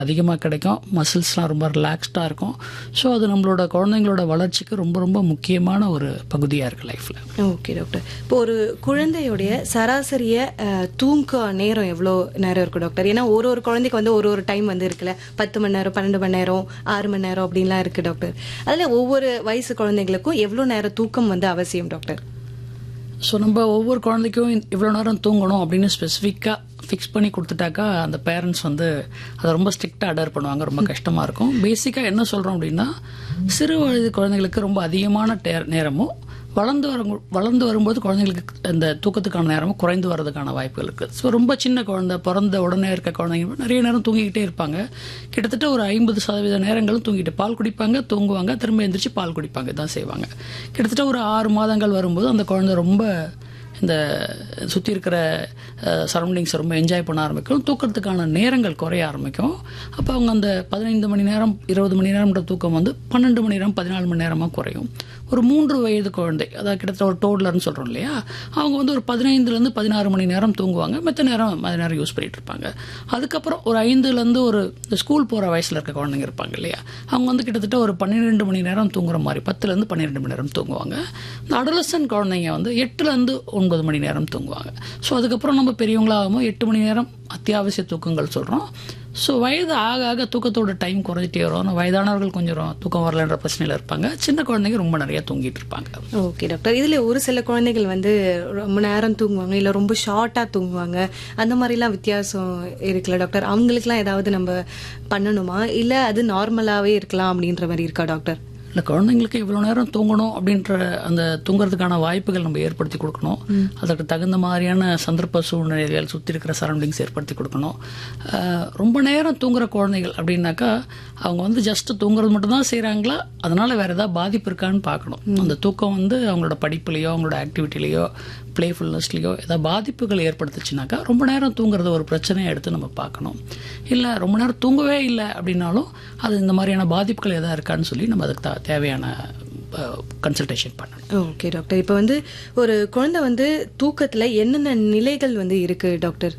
அதிகமாக கிடைக்கும் மசில்ஸ்லாம் ரொம்ப ரிலாக்ஸ்டாக இருக்கும் ஸோ அது நம்மளோட குழந்தைங்களோட வளர்ச்சிக்கு ரொம்ப ரொம்ப முக்கியமான ஒரு பகுதியாக இருக்குது லைஃப்பில் ஓகே டாக்டர் இப்போ ஒரு குழந்தையுடைய சராசரிய அஹ், தூக்க நேரம் எவ்வளோ நேரம் இருக்கும் டாக்டர் ஏன்னா ஒரு ஒரு குழந்தைக்கு வந்து ஒரு ஒரு டைம் வந்து இருக்குல்ல பத்து மணி நேரம் பன்னெண்டு மணி நேரம் ஆறு மணி நேரம் அப்படின்லாம் இருக்கு டாக்டர் அதில் ஒவ்வொரு வயசு குழந்தைங்களுக்கும் எவ்வளோ நேரம் தூக்கம் வந்து அவசியம் டாக்டர் ஸோ நம்ம ஒவ்வொரு குழந்தைக்கும் இவ்வளோ நேரம் தூங்கணும் அப்படின்னு ஸ்பெசிஃபிக்காக ஃபிக்ஸ் பண்ணி கொடுத்துட்டாக்கா அந்த பேரண்ட்ஸ் வந்து அதை ரொம்ப ஸ்ட்ரிக்டாக அடர் பண்ணுவாங்க ரொம்ப கஷ்டமாக இருக்கும் பேசிக்காக என்ன சொல்கிறோம் அப்படின்னா சிறு வயது குழந்தைங்களுக்கு ரொம்ப அதிகமான டே- நேரமும் வளர்ந்து வரும் வளர்ந்து வரும்போது குழந்தைங்களுக்கு அந்த தூக்கத்துக்கான நேரமும் குறைந்து வர்றதுக்கான வாய்ப்புகள் இருக்குது ஸோ ரொம்ப சின்ன குழந்தை பிறந்த உடனே இருக்க குழந்தைங்க நிறைய நேரம் தூங்கிக்கிட்டே இருப்பாங்க கிட்டத்தட்ட ஒரு ஐம்பது சதவீத நேரங்களும் தூங்கிட்டு பால் குடிப்பாங்க தூங்குவாங்க திரும்ப எந்திரிச்சு பால் குடிப்பாங்க தான் செய்வாங்க கிட்டத்தட்ட ஒரு ஆறு மாதங்கள் வரும்போது அந்த குழந்தை ரொம்ப இந்த சுற்றி இருக்கிற சரௌண்டிங்ஸ் ரொம்ப என்ஜாய் பண்ண ஆரம்பிக்கும் தூக்கத்துக்கான நேரங்கள் குறைய ஆரம்பிக்கும் அப்போ அவங்க அந்த பதினைந்து மணி நேரம் இருபது மணி நேரம்ன்ற தூக்கம் வந்து பன்னெண்டு மணி நேரம் பதினாலு மணி நேரமாக குறையும் ஒரு மூன்று வயது குழந்தை அதாவது கிட்டத்தட்ட ஒரு டோட்லர்னு சொல்கிறோம் இல்லையா அவங்க வந்து ஒரு பதினைந்துலேருந்து பதினாறு மணி நேரம் தூங்குவாங்க மற்ற நேரம் மற்ற நேரம் யூஸ் பண்ணிட்டு இருப்பாங்க அதுக்கப்புறம் ஒரு ஐந்துலேருந்து ஒரு இந்த ஸ்கூல் போகிற வயசில் இருக்க குழந்தைங்க இருப்பாங்க இல்லையா அவங்க வந்து கிட்டத்தட்ட ஒரு பன்னிரெண்டு மணி நேரம் தூங்குற மாதிரி பத்துலேருந்து பன்னிரெண்டு மணி நேரம் தூங்குவாங்க இந்த அடலசன் குழந்தைங்க வந்து எட்டுலேருந்து ஒன்பது மணி நேரம் தூங்குவாங்க ஸோ அதுக்கப்புறம் நம்ம பெரியவங்களாகும் எட்டு மணி நேரம் அத்தியாவசிய தூக்கங்கள் சொல்கிறோம் ஸோ வயது ஆக ஆக தூக்கத்தோட டைம் குறைஞ்சிட்டே வரும் ஆனா வயதானவர்கள் கொஞ்சம் தூக்கம் வரலன்ற பிரச்சனையில் இருப்பாங்க சின்ன குழந்தைங்க ரொம்ப நிறைய தூங்கிட்டு இருப்பாங்க ஓகே டாக்டர் இதுல ஒரு சில குழந்தைகள் வந்து ரொம்ப நேரம் தூங்குவாங்க இல்ல ரொம்ப ஷார்ட்டா தூங்குவாங்க அந்த மாதிரிலாம் வித்தியாசம் இருக்குல்ல டாக்டர் அவங்களுக்குலாம் ஏதாவது நம்ம பண்ணணுமா இல்ல அது நார்மலாவே இருக்கலாம் அப்படின்ற மாதிரி இருக்கா டாக்டர் இல்லை குழந்தைங்களுக்கு இவ்வளோ நேரம் தூங்கணும் அப்படின்ற அந்த தூங்குறதுக்கான வாய்ப்புகள் நம்ம ஏற்படுத்தி கொடுக்கணும் அதற்கு தகுந்த மாதிரியான சந்தர்ப்ப சூழ்நிலைகள் சுற்றி இருக்கிற சரௌண்டிங்ஸ் ஏற்படுத்தி கொடுக்கணும் அஹ், ரொம்ப நேரம் தூங்குற குழந்தைகள் அப்படின்னாக்கா அவங்க வந்து ஜஸ்ட் தூங்குறது மட்டும்தான் செய்கிறாங்களா அதனால வேற ஏதாவது பாதிப்பு இருக்கான்னு பார்க்கணும் அந்த தூக்கம் வந்து அவங்களோட படிப்புலையோ அவங்களோட ஆக்டிவிட்டிலையோ பிளேஃபுல்னஸ்லையோ ஏதாவது பாதிப்புகள் ஏற்படுத்துச்சுனாக்கா ரொம்ப நேரம் தூங்குறத ஒரு பிரச்சனையை எடுத்து நம்ம பார்க்கணும் இல்லை ரொம்ப நேரம் தூங்கவே இல்லை அப்படின்னாலும் அது இந்த மாதிரியான பாதிப்புகள் எதாவது இருக்கான்னு சொல்லி நம்ம அதுக்கு த- தேவையான கன்சல்டேஷன் பண்ணணும் ஓகே டாக்டர் இப்போ வந்து ஒரு குழந்தை வந்து தூக்கத்துல என்னென்ன நிலைகள் வந்து இருக்கு டாக்டர்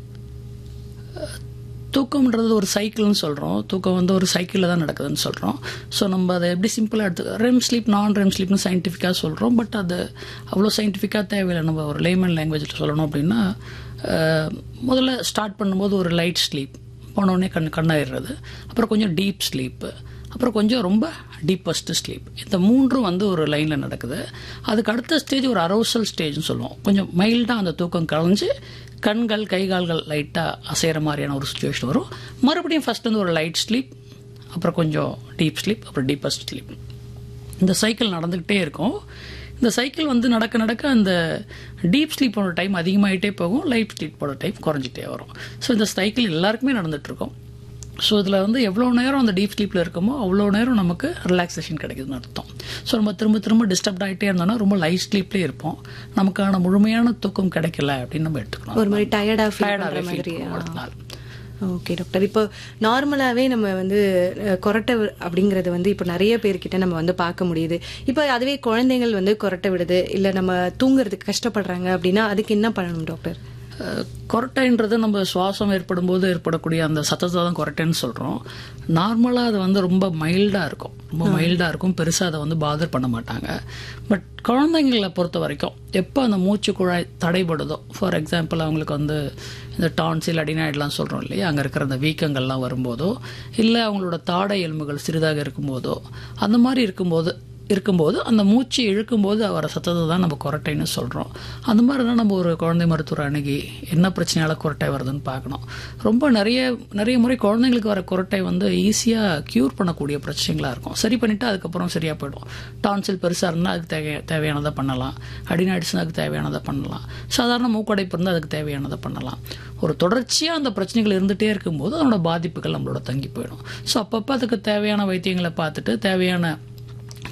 தூக்கம்ன்றது ஒரு சைக்கிள்னு சொல்கிறோம் தூக்கம் வந்து ஒரு சைக்கிளில் தான் நடக்குதுன்னு சொல்கிறோம் ஸோ நம்ம அதை எப்படி சிம்பிளாக எடுத்து ரெம் ஸ்லீப் நான் ரெம் ஸ்லீப்னு சயின்டிஃபிக்காக சொல்கிறோம் பட் அது அவ்வளோ சயின்டிஃபிக்காக தேவையில்லை நம்ம ஒரு லேமன் லாங்குவேஜில் சொல்லணும் அப்படின்னா அஹ், முதல்ல ஸ்டார்ட் பண்ணும்போது ஒரு லைட் ஸ்லீப் போனோடனே கண் கண்ணாயிடுறது அப்புறம் கொஞ்சம் டீப் ஸ்லீப்பு அப்புறம் கொஞ்சம் ரொம்ப டீப்பஸ்ட் ஸ்லீப் இந்த மூன்றும் வந்து ஒரு லைனில் நடக்குது அதுக்கு அடுத்த ஸ்டேஜ் ஒரு அரோசல் ஸ்டேஜ்னு சொல்லுவோம் கொஞ்சம் மைல்டாக அந்த தூக்கம் கலைஞ்சு கண்கள் கை கால்கள் லைட்டாக அசைகிற மாதிரியான ஒரு சுச்சுவேஷன் வரும் மறுபடியும் ஃபர்ஸ்ட் வந்து ஒரு லைட் ஸ்லீப் அப்புறம் கொஞ்சம் டீப் ஸ்லீப் அப்புறம் டீப்பஸ்ட் ஸ்லீப் இந்த சைக்கிள் நடந்துக்கிட்டே இருக்கும் இந்த சைக்கிள் வந்து நடக்க நடக்க அந்த டீப் ஸ்லீப்போட டைம் அதிகமாகிட்டே போகும் லைட் ஸ்லீப்போட டைம் குறைஞ்சிட்டே வரும் ஸோ இந்த சைக்கிள் எல்லாருக்குமே நடந்துட்டு இருக்கும் ஸோ இதில் வந்து எவ்வளோ நேரம் அந்த டீப் ஸ்லீப்பில் இருக்கமோ அவ்வளோ நேரம் நமக்கு ரிலாக்ஸேஷன் கிடைக்குதுன்னு அர்த்தம் ஸோ நம்ம திரும்ப திரும்ப டிஸ்டர்ப் ஆகிட்டே இருந்தோம்னா ரொம்ப லைட் ஸ்லீப்லேயே இருப்போம் நமக்கான முழுமையான தூக்கம் கிடைக்கல அப்படின்னு நம்ம எடுத்துக்கணும் ஒரு மாதிரி டயர்டா ஃபீல் Tired-ஆவே பண்ற feel மாதிரி பண்ணுவோம் அடுத்த நாள். ஓகே டாக்டர் இப்போ நார்மலாவே நம்ம வந்து அஹ், கொரட்டை வி- அப்படிங்கறது வந்து இப்போ நிறைய பேர்கிட்ட நம்ம வந்து பார்க்க முடியுது இப்போ அதுவே குழந்தைகள் வந்து கொரட்டை விடுது இல்ல நம்ம தூங்குறதுக்கு கஷ்டப்படுறாங்க அப்படின்னா அதுக்கு என்ன பண்ணணும் டாக்டர் அஹ், கொரட்டைன்றது நம்ம சுவாசம் ஏற்படும் போது ஏற்படக்கூடிய அந்த சத்தத்தை தான் கொரட்டைன்னு சொல்கிறோம் நார்மலாக அது வந்து ரொம்ப மைல்டாக இருக்கும் ரொம்ப மைல்டாக இருக்கும் பெருசாக அதை வந்து பாதர் பண்ண மாட்டாங்க பட் குழந்தைங்களை பொறுத்த வரைக்கும் எப்போ அந்த மூச்சு குழாய் தடைபடுதோ ஃபார் எக்ஸாம்பிள் அவங்களுக்கு வந்து இந்த டான்சில் அடினாய்டெலாம் சொல்கிறோம் இல்லையா அங்கே இருக்கிற அந்த வீக்கங்கள்லாம் வரும்போதோ இல்லை அவங்களோட தாடை எலும்புகள் சிறிதாக இருக்கும்போதோ அந்த மாதிரி இருக்கும்போது இருக்கும்போது அந்த மூச்சு இழுக்கும்போது வர சத்தத்தை தான் நம்ம குரட்டைன்னு சொல்கிறோம் அந்த மாதிரி தான் நம்ம ஒரு குழந்தை மருத்துவர் அணுகி என்ன பிரச்சனையால குரட்டை வருதுன்னு பார்க்கணும் ரொம்ப நிறைய நிறைய முறை குழந்தைங்களுக்கு வர குரட்டை வந்து ஈஸியாக க்யூர் பண்ணக்கூடிய பிரச்சனைகளாக இருக்கும் சரி பண்ணிவிட்டு அதுக்கப்புறம் சரியாக போயிடும் டான்சில் பெருசாக இருந்தால் அதுக்கு தேவை தேவையானதை பண்ணலாம் அடிநாய்டுஸ்னா அதுக்கு தேவையானதை பண்ணலாம் சாதாரண மூக்கடைப்பு இருந்தால் அதுக்கு தேவையானதை பண்ணலாம் ஒரு தொடர்ச்சியாக அந்த பிரச்சனைகள் இருந்துகிட்டே இருக்கும்போது அதனோட பாதிப்புகள் நம்மளோட தங்கி போயிடும் ஸோ அப்பப்போ அதுக்கு தேவையான வைத்தியங்களை பார்த்துட்டு தேவையான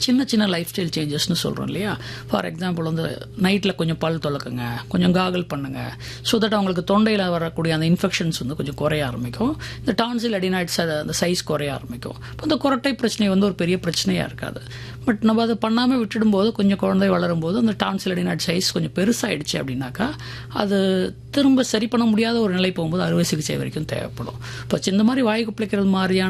சின்ன சின்ன லைஃப் ஸ்டைல் சேஞ்சஸ்னு சொல்கிறோம் இல்லையா ஃபார் எக்ஸாம்பிள் வந்து நைட்டில் கொஞ்சம் பல் துலக்குங்க கொஞ்சம் காகல் பண்ணுங்க ஸோ தட் அவங்களுக்கு தொண்டையில் வரக்கூடிய அந்த இன்ஃபெக்ஷன்ஸ் வந்து கொஞ்சம் குறைய ஆரம்பிக்கும் இந்த டான்சில் அடினாய்ட்ஸ் அந்த சைஸ் குறைய ஆரம்பிக்கும் இப்போ இந்த குரட்டை பிரச்சனை வந்து ஒரு பெரிய பிரச்சனையாக இருக்காது பட் நம்ம அதை பண்ணாமல் விட்டுடும்போது கொஞ்சம் குழந்தை வளரும்போது அந்த டான்சில் அடினாய்ட் சைஸ் கொஞ்சம் பெருசாகிடுச்சு அப்படின்னாக்கா அது திரும்ப சரி பண்ண முடியாத ஒரு நிலை போகும்போது அறுவை சிகிச்சை வரைக்கும் தேவைப்படும் இப்போ இந்த மாதிரி வாய் குப்பிளிக்கிறது மாதிரியான